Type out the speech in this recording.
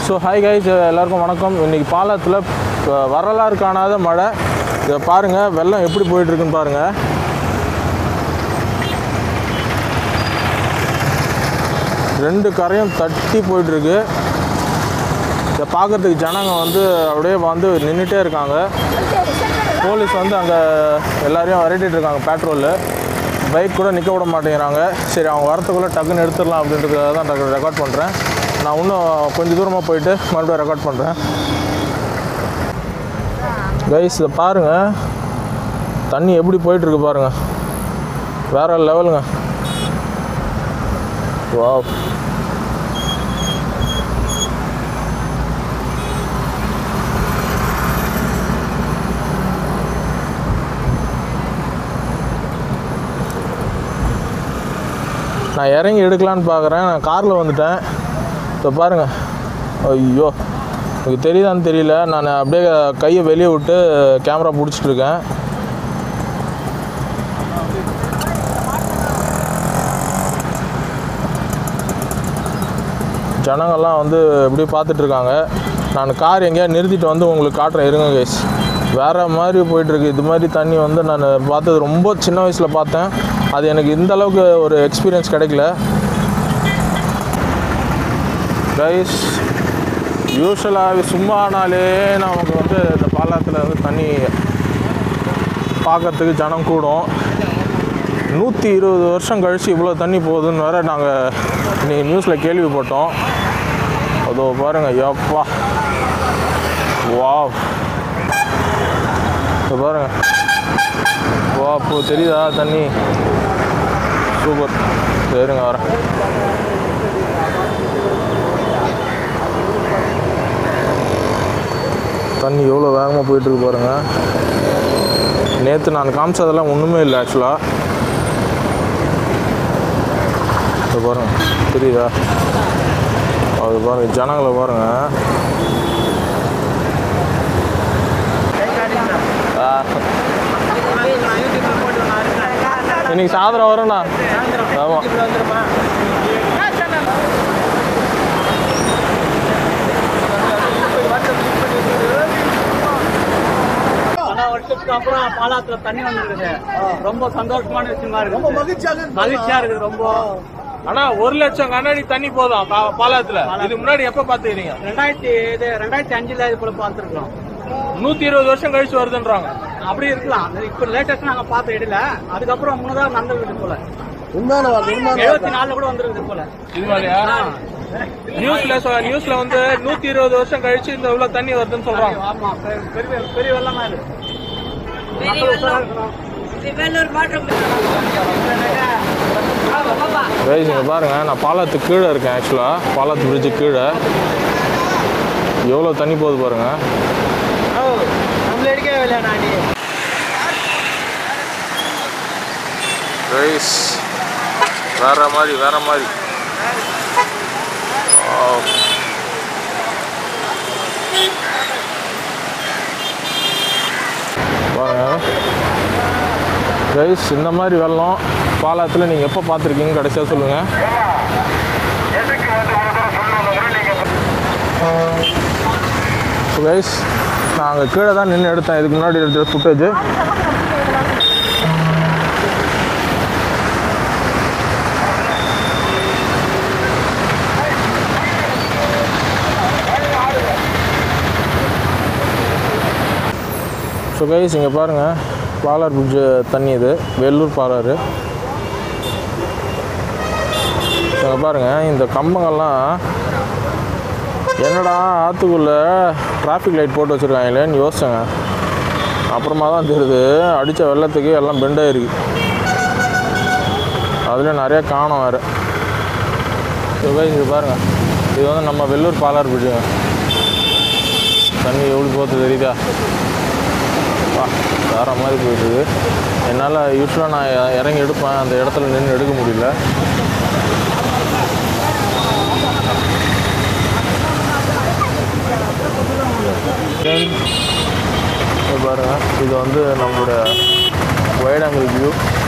So hi guys எல்லாருக்கும் வணக்கம் இன்றைக்கி பாலத்தில் இப்போ வரலாறு காணாத மழை இதை பாருங்கள் வெள்ளம் எப்படி போயிட்டுருக்குன்னு பாருங்கள் ரெண்டு கரையும் தட்டி போயிட்டுருக்கு இதை பார்க்கறதுக்கு ஜனங்க வந்து அப்படியே வந்து நின்றுட்டே இருக்காங்க போலீஸ் வந்து அங்கே எல்லாரையும் விரட்டிட்டு இருக்காங்க பேட்ரோலில் பைக் கூட நிற்க விட மாட்டேங்கிறாங்க சரி அவங்க வரத்துக்குள்ளே டக்குன்னு எடுத்துடலாம் அப்படின்றதுக்காக தான் டக்கு ரெக்கார்ட் பண்ணுறேன் நான் இன்னும் கொஞ்சம் தூரமாக போயிட்டு மறுபடியும் ரெக்கார்ட் பண்ணுறேன் கைஸ் இதை பாருங்கள் தண்ணி எப்படி போயிட்டுருக்கு பாருங்கள் வேற லெவலுங்க வாவ் நான் இறங்கி எடுக்கலான்னு பார்க்குறேன் நான் காரில் வந்துட்டேன் இப்போ பாருங்கள் ஐயோ எனக்கு தெரியுதான்னு தெரியல நான் அப்படியே கையை வெளியே விட்டு கேமரா பிடிச்சிட்டு இருக்கேன் ஜனங்கள்லாம் வந்து எப்படி பார்த்துட்டு இருக்காங்க நான் கார் எங்கேயா நிறுத்திட்டு வந்து உங்களுக்கு காட்டுறேன் இருங்க கைஸ் வேறு மாதிரி போயிட்டுருக்கு இது மாதிரி தண்ணி வந்து நான் பார்த்தது ரொம்ப சின்ன வயசில் பார்த்தேன் அது எனக்கு இந்த அளவுக்கு ஒரு எக்ஸ்பீரியன்ஸ் கிடைக்கல கைஸ் யூஸ்வலாக சும்மானாலே நமக்கு வந்து இந்த பாலாத்தில் வந்து தண்ணி பார்க்கறதுக்கு ஜனம் கூடும் நூற்றி இருபது வருஷம் கழித்து இவ்வளோ தண்ணி போகுதுன்னு வேற நாங்கள் நீ நியூஸில் கேள்விப்பட்டோம் அதோ பாருங்கள் எப்பா வாவ் இதோ பாருங்க வா இப்போ தெரியுதா தண்ணி சூப்பர் சரிங்க வரேன் தண்ணி எவ்வளோ வேகமாக போயிட்டுருக்கு பாருங்கள் நேற்று நான் காமிச்சதெல்லாம் ஒன்றுமே இல்லை ஆக்சுவலாக இது பாருங்க தெரியுதா அது பாருங்க ஜனங்களை பாருங்க ஆ. இன்னைக்கு சாயந்தரம் வரேண்ணா ஆமாம் பல வருஷத்துக்கு அப்புறம் பாலாத்துல தண்ணி வந்துருக்குது ரொம்ப சந்தோஷமான விஷயமா இருக்கு மகிழ்ச்சியா இருக்குது ரொம்ப அண்ணா ஒரு லட்சம் கண்ணாடி தண்ணி போதும் பா- பாலாத்துல இது முன்னாடி எப்ப பாத்துக்கிறீங்க ரெண்டாயிரத்தி இது ரெண்டாயிரத்தி அஞ்சுல இது போல பார்த்துருக்கோம் நூத்தி இருபது வருஷம் கழிச்சு வருதுன்றாங்க அப்படி இருக்கலாம் இப்ப லேட்டஸ்ட் நாங்க பார்த்த இடல அதுக்கப்புறம் முன்னதா நடந்தது போல உண்மையான வார்த்தை உண்மையான எழுபத்தி நாலுல கூட வந்துருக்குது போல இது மாதிரியா நியூஸ்ல சொ- நியூஸ்ல வந்து நூத்தி இருபது வருஷம் கழிச்சு இந்த இவ்வளவு தண்ணி வருதுன்னு சொல்றாங்க ஆமா பெ- பெரிய பெரிய வெள்ளமா இது மக்கள் உஷாரா இருக்கணும் கைஸ் இங்க பாருங்க நான் பாலத்துக்கு கீழே இருக்கேன் ஆக்சுவலா பாலத்து பிரிட்ஜு கீழே எவ்வளோ தண்ணி போகுது பாருங்க நம்மள எடுக்கவே இல்லையா நாடி கைஸ் வேற மாதிரி வேற மாதிரி Wow. பாருங்க கைஸ் இந்த மாதிரி வெள்ளம் பாலத்தில் நீங்கள் எப்போ பார்த்துருக்கீங்க கடைசியாக சொல்லுங்கள் கைஸ் நான் அங்கே கீழே தான் நின்று எடுத்தேன் இதுக்கு முன்னாடி எடுத்த ஃபுட்டேஜ் ஸோ கைஸ் இங்கே பாருங்கள் பாலார் பிரிட்ஜு தண்ணி இது வெள்ளூர் பாலாறு இங்கே பாருங்கள் இந்த கம்பங்கள்லாம் என்னடா ஆற்றுக்குள்ளே டிராஃபிக் லைட் போட்டு வச்சுருக்காங்களேன்னு யோசிச்சேங்க அப்புறமா தான் தெரியுது அடித்த வெள்ளத்துக்கு எல்லாம் பெண்டாயிருக்கு அதில் நிறைய காணோம் வேறு ஸோ கைஸ் இது பாருங்கள் இது வந்து நம்ம வெள்ளூர் பாலார் பிரிட்ஜுங்க தண்ணி எவ்வளோ போகுது தெரியுதா வா வேற மாதிரி போயிட்டுருக்கு என்னால் யூஸ்வலாக நான் இ- இறங்கி எடுப்பேன் அந்த இடத்துல நின்று எடுக்க முடியல Then, இங்க பாருங்க இது வந்து நம்மளோட வைட் ஆங்கிள் வியூ